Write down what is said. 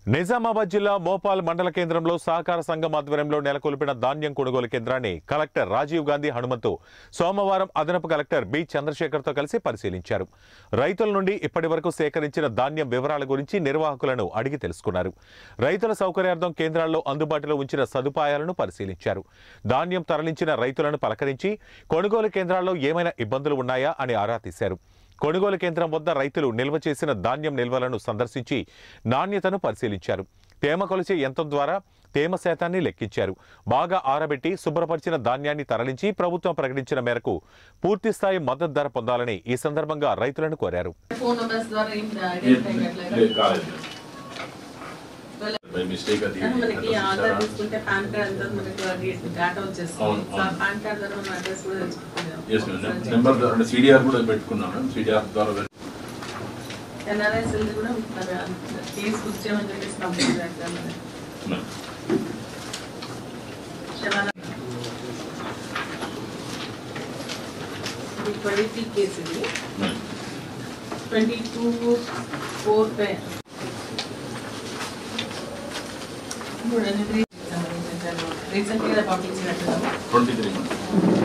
నిజామాబాద్ జిల్లా మోపాల్ మండల కేంద్రంలో సహకార సంఘం ఆధ్వర్యంలో నెలకొల్పిన ధాన్యం కొనుగోలు కేంద్రాన్ని కలెక్టర్ రాజీవ్ గాంధీ హనుమంతు సోమవారం అదనపు కలెక్టర్ బి చంద్రశేఖర్తో కలిసి పరిశీలించారు రైతుల నుండి ఇప్పటి వరకు సేకరించిన ధాన్యం వివరాల గురించి నిర్వాహకులను అడిగి తెలుసుకున్నారు రైతుల సౌకర్యార్థం కేంద్రాల్లో అందుబాటులో ఉంచిన సదుపాయాలను పరిశీలించారు ధాన్యం తరలించిన రైతులను పలకరించి కొనుగోలు కేంద్రాల్లో ఏమైనా ఇబ్బందులు ఉన్నాయా అని ఆరా తీశారు కొనుగోలు కేంద్రం వద్ద రైతులు నిల్వ చేసిన ధాన్యం నిల్వలను సందర్శించి నాణ్యతను పరిశీలించారు తేమ కొలిచే యంత్రం ద్వారా తేమ శాతాన్ని లెక్కించారు బాగా ఆరబెట్టి శుభ్రపరిచిన ధాన్యాన్ని తరలించి ప్రభుత్వం ప్రకటించిన మేరకు పూర్తిస్థాయి మద్దతు ధర పొందాలని ఈ సందర్భంగా రైతులను కోరారు ఫోన్ నెంబర్స్ ద్వారా ఏం ఐడెంటిఫై లేదు, కాలేదు బై మిస్టేక్ అది మనకి ఆధార్ తీసుకుంటే పాన్ కార్డ్ అంతా మనకి అది డేటా వచ్చేస్తుంది అవును, సో ఆ అవును. పాన్ కార్డ్ ద్వారా మన అడ్రస్ కూడా ఎస్ మేడం నెంబర్ అంటే సిడిఆర్ కూడా పెట్టుకున్నాను సిడిఆర్ ద్వారా వెళ్- ఎన్ఆర్ఐస్ కూడా కేసు బుక్ చేయమని చెప్పేసి కంప్లైంట్ చేస్తాను మేడం. ట్వంటీ కేసు ఇది madam. Twenty two four five రీసెంట్గా పంపించినట్టుగా ట్వంటీ త్రీ మేడం